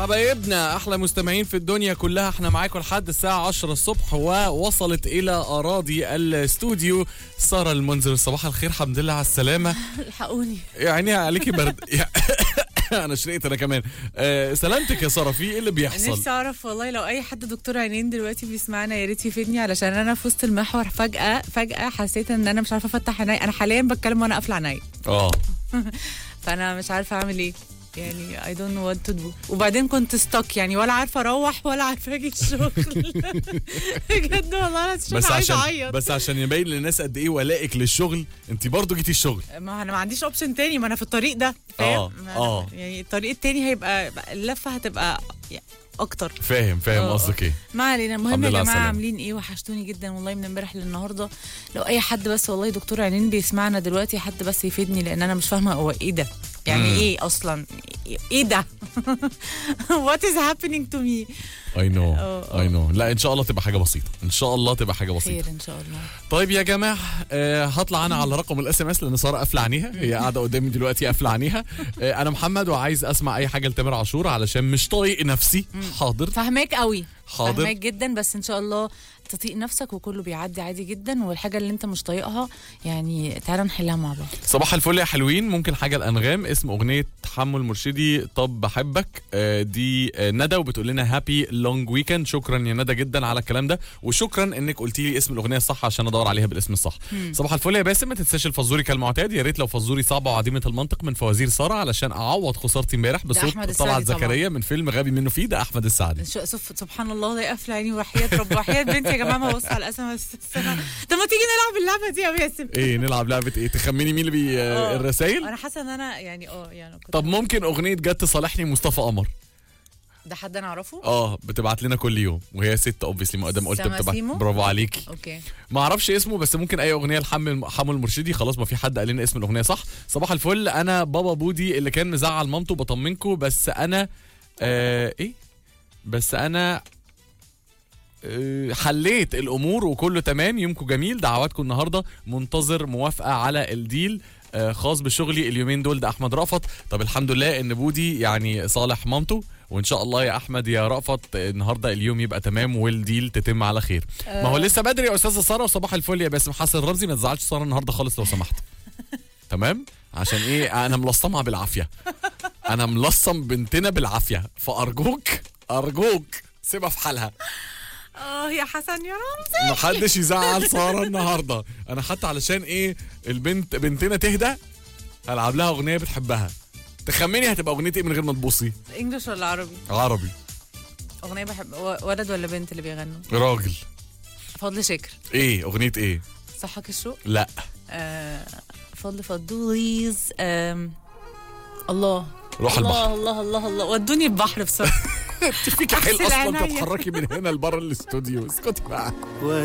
حبايبنا احلى مستمعين في الدنيا كلها احنا معاكم لحد الساعه 10 الصبح ووصلت الى اراضي الاستوديو ساره المنذر صباح الخير الحمد لله على السلامه الحقوني يعني عليكي برد انا شرقت انا كمان أه سلامتك يا ساره في ايه اللي بيحصل نفسي اعرف والله لو اي حد دكتور عينين دلوقتي بيسمعنا يا ريت يفيدني علشان انا في وسط المحور فجاه فجاه حسيت ان انا مش عارفه افتح عيني انا حاليا بتكلم وانا قافله عيني اه فانا مش عارفه اعمل ايه يعني اي دونت نو وات تو دو وبعدين كنت ستوك يعني ولا عارفه اروح ولا عارفه اجي الشغل بجد والله انا بس مش عايزه عشان اعيط بس عشان يبين للناس قد ايه ولائك للشغل انت برضو جيتي الشغل ما انا ما عنديش اوبشن تاني ما انا في الطريق ده آه، فاهم آه. يعني الطريق التاني هيبقى اللفه هتبقى يعني اكتر فاهم فاهم آه، قصدك ايه ما علينا المهم الحمد يا لله على جماعه السلامة. عاملين ايه وحشتوني جدا والله من امبارح للنهارده لو اي حد بس والله دكتور عينين بيسمعنا دلوقتي حد بس يفيدني لان انا مش فاهمه هو ايه ده يعني مم. ايه اصلا ايه ده وات از هابينج تو مي اي نو آه، اي نو لا ان شاء الله تبقى حاجه بسيطه ان شاء الله تبقى حاجه بسيطه خير ان شاء الله طيب يا جماعه آه هطلع انا على رقم الاس ام اس لان ساره قافله عينيها هي قاعده قدامي دلوقتي قافله عينيها آه انا محمد وعايز اسمع اي حاجه لتامر عاشور علشان مش طايق نفسي حاضر فاهماك قوي حاضر. فاهماك جدا بس ان شاء الله تطيق نفسك وكله بيعدي عادي جدا والحاجه اللي انت مش طايقها يعني تعالى نحلها مع بعض صباح الفل يا حلوين ممكن حاجه الانغام اسم اغنيه تحمل مرشدي طب بحبك آه دي آه ندى وبتقول لنا هابي لونج ويكند شكرا يا ندى جدا على الكلام ده وشكرا انك قلتي لي اسم الاغنيه الصح عشان ادور عليها بالاسم الصح صباح الفل يا باسم ما تنساش الفزوري كالمعتاد يا ريت لو فزوري صعبه وعديمه المنطق من فوازير ساره علشان اعوض خسارتي امبارح بصوت أحمد السعدي طلعت طبعاً. زكريا من فيلم غبي منه فيه ده احمد السعدي شو- سف- سبحان الله ده قافله عيني وحياه رب وحياه بنتي يا جماعه ما بص على الاس ام اس طب ما تيجي نلعب اللعبه دي يا باسم ايه نلعب لعبه ايه تخمني مين اللي بي آه. الرسايل انا حاسه ان انا يعني اه يعني كنت طب ممكن اغنيه جت تصالحني مصطفى قمر ده حد انا اعرفه اه بتبعت لنا كل يوم وهي ست اوبسلي ما قدام قلت سما بتبعت سيمو؟ برافو عليكي اوكي ما اعرفش اسمه بس ممكن اي اغنيه لحمل حمو المرشدي خلاص ما في حد قال لنا اسم الاغنيه صح صباح الفل انا بابا بودي اللي كان مزعل مامته بطمنكم بس انا آه ايه بس انا آه، حليت الامور وكله تمام يومكم جميل دعواتكم النهارده منتظر موافقه على الديل آه، خاص بشغلي اليومين دول ده احمد رأفت طب الحمد لله ان بودي يعني صالح مامته وان شاء الله يا احمد يا رأفت آه، النهارده اليوم يبقى تمام والديل تتم على خير ما هو لسه بدري يا استاذه ساره وصباح الفل يا باسم حسن رمزي ما تزعلش ساره النهارده خالص لو سمحت تمام عشان ايه انا ملصمها بالعافيه انا ملصم بنتنا بالعافيه فارجوك ارجوك سيبها في حالها اه يا حسن يا رمزي محدش يزعل ساره النهارده انا حتى علشان ايه البنت بنتنا تهدى هلعب لها اغنيه بتحبها تخمني هتبقى اغنيه ايه من غير ما تبصي انجلش ولا عربي عربي اغنيه بحب و- ولد ولا بنت اللي بيغنوا راجل فضل شكر ايه اغنيه ايه صحك الشوق لا آه فضل فضوليز آم، الله روح الله البحر الله الله الله ودوني البحر بسرعه فيك حيل أغسل اصلا عينيا. تتحركي من هنا لبره الاستوديو اسكتي بقى